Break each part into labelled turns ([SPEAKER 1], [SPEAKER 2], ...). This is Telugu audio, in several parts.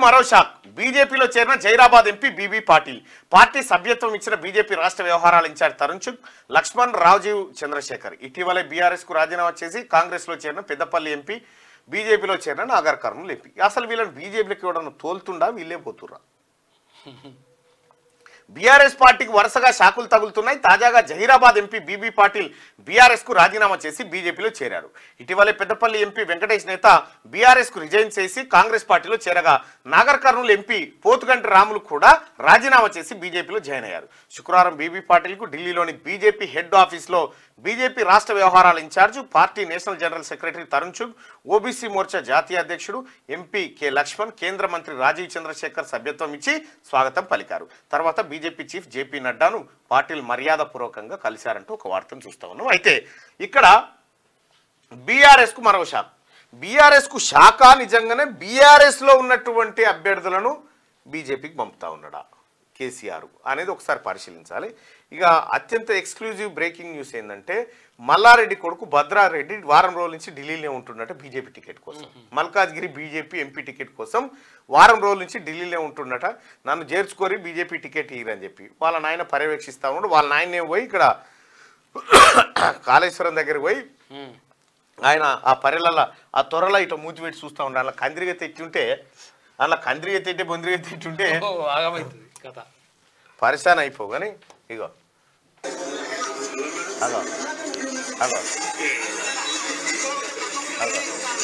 [SPEAKER 1] మరో షాక్ బీజేపీలో చేరిన జైరాబాద్ ఎంపీ బీబీ పాటిల్ పార్టీ సభ్యత్వం ఇచ్చిన బీజేపీ రాష్ట్ర వ్యవహారాల ఇన్ఛార్జ్ తరుణ్ చుక్ లక్ష్మణ్ రాజీవ్ చంద్రశేఖర్ ఇటీవలే బీఆర్ఎస్ కు రాజీనామా చేసి కాంగ్రెస్ లో చేరిన పెద్దపల్లి ఎంపీ బీజేపీలో చేరిన నాగర్ కర్నూలు ఎంపీ అసలు వీళ్ళని బీజేపీలోకి ఇవ్వడం తోలుతుండా వీళ్ళే పోతుర్రా బీఆర్ఎస్ పార్టీకి వరుసగా షాకులు తగులుతున్నాయి తాజాగా జహీరాబాద్ ఎంపీ బీబీ పాటిల్ బీఆర్ఎస్ కు రాజీనామా చేసి బీజేపీలో చేరారు ఇటీవలే పెద్దపల్లి ఎంపీ వెంకటేష్ నేత బీఆర్ఎస్ కు రిజైన్ చేసి కాంగ్రెస్ పార్టీలో చేరగా నాగర్ కర్నూలు ఎంపీ పోతుగంటి రాములు కూడా రాజీనామా చేసి బీజేపీలో జాయిన్ అయ్యారు శుక్రవారం బీబీ పాటిల్ కు ఢిల్లీలోని బీజేపీ హెడ్ ఆఫీస్ లో బీజేపీ రాష్ట్ర వ్యవహారాల incharge party national general secretary Tarun Chugh OBC Morcha జాతీయ అధ్యక్షుడు ఎంపీ కె లక్ష్మణ్ కేంద్ర మంత్రి రాజీవ్ చంద్రశేఖర్ సభ్యత్వం ఇచ్చి స్వాగతం పలికారు తర్వాత బీజేపీ చీఫ్ జేపీ నడ్డాను పాటిల్ మర్యాదపూర్వకంగా కలిశారంటూ ఒక వార్తను చూస్తా ఉన్నాం అయితే ఇక్కడ బీఆర్ఎస్ కు మరో షాక్ బీఆర్ఎస్ కు శాఖ నిజంగానే బీఆర్ఎస్ లో ఉన్నటువంటి అభ్యర్థులను బీజేపీకి పంపుతా ఉన్నాడా కేసీఆర్ అనేది ఒకసారి పరిశీలించాలి ఇక అత్యంత ఎక్స్క్లూజివ్ బ్రేకింగ్ న్యూస్ ఏంటంటే మల్లారెడ్డి కొడుకు భద్రారెడ్డి వారం రోజుల నుంచి ఢిల్లీలో ఉంటున్నట్టు బీజేపీ టికెట్ కోసం మల్కాజ్గిరి బీజేపీ ఎంపీ టికెట్ కోసం వారం రోజుల నుంచి ఢిల్లీలో ఉంటున్నట నన్ను చేర్చుకొని బీజేపీ టికెట్ ఇయ్యరని చెప్పి వాళ్ళ నాయన పర్యవేక్షిస్తా ఉన్నాడు వాళ్ళ నాయన పోయి ఇక్కడ కాళేశ్వరం దగ్గరికి పోయి ఆయన ఆ పర్రెలలో ఆ త్వరలో ఇట్లా మూతి పెట్టి చూస్తూ ఉండే అలా కందిరిగా తెచ్చుంటే అలా కందిరిగా తెట్టి బొందిరిగా తెచ్చుంటే
[SPEAKER 2] ఓ ఆగమవుతుంది కథ
[SPEAKER 1] పరిశాన్ అయిపో కానీ ఇగో అగో అగో అగో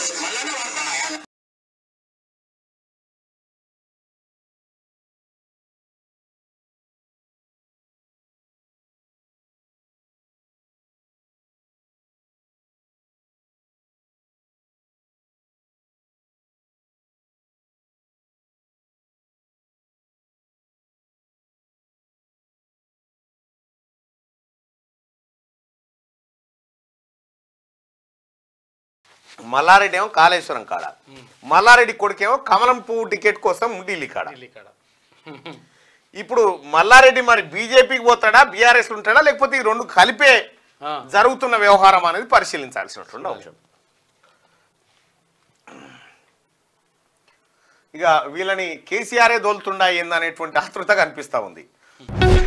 [SPEAKER 1] మల్లారెడ్డి ఏమో కాళేశ్వరం కాడ మల్లారెడ్డి కొడుకేమో కమలం పువ్వు టికెట్ కోసం ఢిల్లీ కాడ
[SPEAKER 2] ఢిల్లీ కాడ
[SPEAKER 1] ఇప్పుడు మల్లారెడ్డి మరి బీజేపీకి పోతాడా బీఆర్ఎస్ ఉంటాడా లేకపోతే ఈ రెండు కలిపే
[SPEAKER 2] ఆ.
[SPEAKER 1] జరుగుతున్న వ్యవహారం అనేది పరిశీలించాల్సినటువంటి అంశం ఇక వీళ్ళని కేసీఆరే దోలుతుండా ఏందనేటువంటి ఆతృత కనిపిస్తా ఉంది